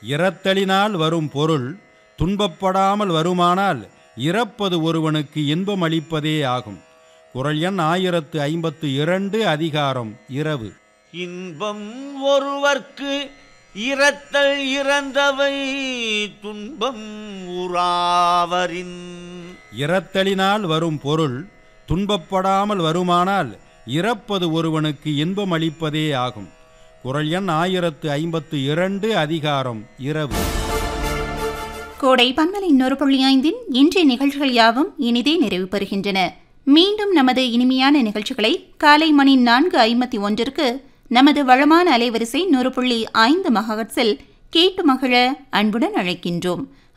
இரத்தலினால் வரும் பொருள் துன்பப்படாமல் வருமானால் இறப்பது ஒருவனுக்கு இன்பம் அளிப்பதே ஆகும் குரல் எண் ஆயிரத்து ஐம்பத்து இரண்டு அதிகாரம் இரவு இன்பம் ஒருவர்க்கு இரத்தல் இறந்தவை துன்பம் உறாவரின் இரத்தலினால் வரும் பொருள் துன்பப்படாமல் வருமானால் இறப்பது ஒருவனுக்கு இன்பம் அளிப்பதே ஆகும் குரல் எண் ஆயிரத்து ஐம்பத்து இரண்டு அதிகாரம் இரவு கோடை பன்மலை இன்னொரு புள்ளி ஐந்தின் இன்றைய நிகழ்ச்சிகள் யாவும் இனிதே நிறைவு பெறுகின்றன மீண்டும் நமது இனிமையான நிகழ்ச்சிகளை காலை மணி நான்கு ஐம்பத்தி ஒன்றிற்கு நமது வளமான அலைவரிசை நூறு புள்ளி ஐந்து மகட்ஸில் கேட்டு மகிழ அன்புடன் அழைக்கின்றோம்